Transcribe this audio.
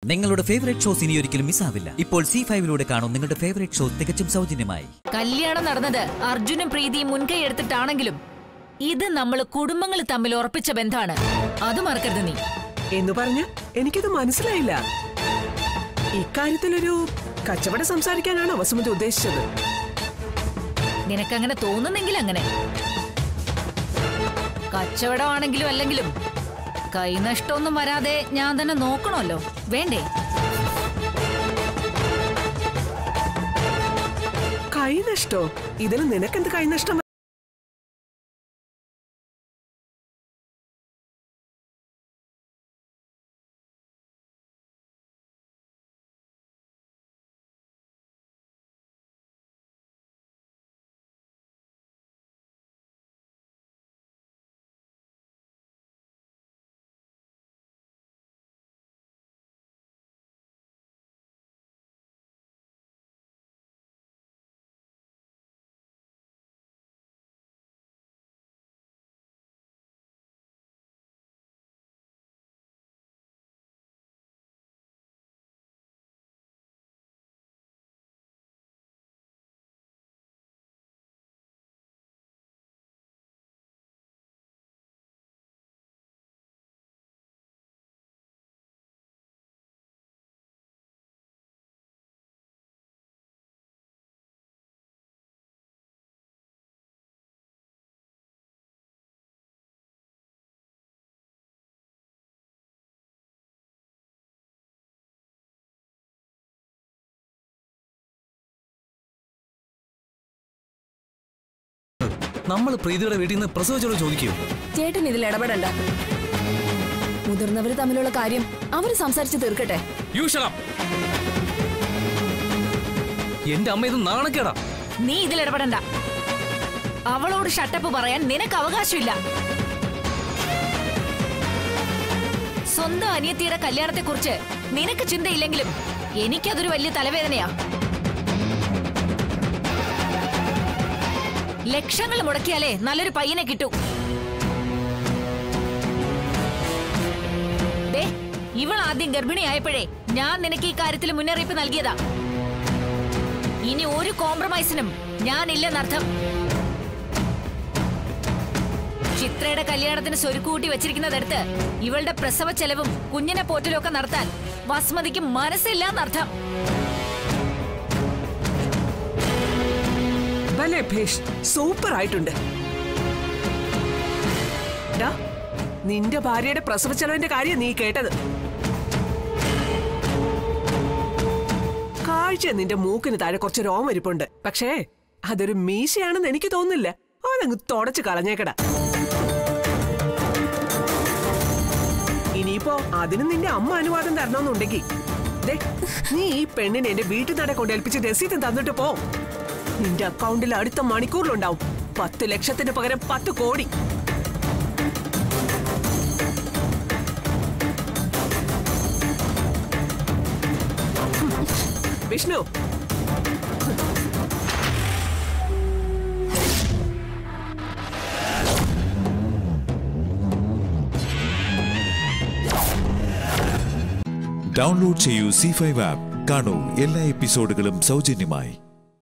നിങ്ങളുടെ favourite shows ഇനി ഒരിക്കലും മിസ്സാവില്ല ഇപ്പോൾ സി ഫൈവിലൂടെ കാണും നിങ്ങളുടെ ഫേവറേറ്റ് ഷോ തികച്ചും സൗജന്യമായി കല്യാണം നടന്നത് അർജുനും പ്രീതിയും മുൻകൈ എടുത്തിട്ടാണെങ്കിലും ഇത് നമ്മൾ കുടുംബങ്ങൾ തമ്മിൽ ഉറപ്പിച്ച ബന്ധാണ് അത് മറക്കരുത് നീ എന്ന് പറഞ്ഞ എനിക്കിത് മനസ്സിലായില്ല ഇക്കാര്യത്തിലൊരു കച്ചവടം സംസാരിക്കാനാണോ വസുമതി ഉദ്ദേശിച്ചത് നിനക്കങ്ങനെ തോന്നുന്നെങ്കിൽ അങ്ങനെ കച്ചവടമാണെങ്കിലും അല്ലെങ്കിലും കൈനഷ്ടമൊന്നും വരാതെ ഞാൻ തന്നെ നോക്കണമല്ലോ വേണ്ടേ കൈനഷ്ടോ ഇതിന് നിനക്കെന്ത് കൈനഷ്ടം നമ്മൾ പ്രീതിയുടെ വീട്ടിൽ നിന്ന് പ്രസവിച്ചോട് ചോദിക്കൂ ചേട്ടൻ ഇതിൽ ഇടപെടണ്ട മുതിർന്നവര് തമ്മിലുള്ള കാര്യം അവര് സംസാരിച്ച് തീർക്കട്ടെ യു ഷടപ്പ് എന്റെ അമ്മ ഇത് നാണക്കേടാ നീ ഇതിൽ ഇടപെടണ്ട അവളോട് ഷട്ടപ്പ് പറയാൻ നിനക്ക് അവകാശമില്ല സ്വന്തം അനിയത്തിയുടെ കല്യാണത്തെ കുറിച്ച് നിനക്ക് ചിന്തയില്ലെങ്കിലും എനിക്കതൊരു വലിയ തലവേദനയാ ലക്ഷങ്ങൾ മുടക്കിയാലേ നല്ലൊരു പയ്യനെ കിട്ടൂ ദേ, ഇവൾ ആദ്യം ഗർഭിണിയായപ്പോഴേ ഞാൻ നിനക്ക് ഈ കാര്യത്തിൽ മുന്നറിയിപ്പ് നൽകിയതാ ഇനി ഒരു കോംപ്രമൈസിനും ഞാനില്ലെന്നർത്ഥം ചിത്രയുടെ കല്യാണത്തിന് സ്വരുക്കൂട്ടി വെച്ചിരിക്കുന്നതെടുത്ത് ഇവളുടെ പ്രസവ ചെലവും കുഞ്ഞിനെ പോറ്റലും ഒക്കെ നടത്താൻ വസുമതിക്ക് മനസ്സില്ലാന്നർത്ഥം ഭലേ ഭേഷ് സൂപ്പർ ആയിട്ടുണ്ട് ഡാ, നിന്റെ ഭാര്യയുടെ പ്രസവ ചെലവിന്റെ കാര്യം നീ കേട്ടത് കാഴ്ച നിന്റെ മൂക്കിന് താഴെ കുറച്ച് രോമരിപ്പുണ്ട് പക്ഷേ അതൊരു മീശയാണെന്ന് എനിക്ക് തോന്നുന്നില്ല അതങ്ങ് തുടച്ച് കളഞ്ഞേക്കടാ ഇനിയിപ്പോ അതിന് നിന്റെ അമ്മ അനുവാദം തരണമെന്നുണ്ടെങ്കിൽ ദേ, നീ ഈ പെണ്ണിനെ എന്റെ വീട്ടിൽ നട കൊണ്ടേൽപ്പിച്ച് രസീത് തന്നിട്ട് പോ നിന്റെ അക്കൗണ്ടിൽ അടുത്ത മണിക്കൂറിലുണ്ടാവും പത്ത് ലക്ഷത്തിന് പകരം പത്ത് കോടി വിഷ്ണു ഡൗൺലോഡ് ചെയ്യൂ സി ഫൈവ് ആപ്പ് കാണൂ എല്ലാ എപ്പിസോഡുകളും സൗജന്യമായി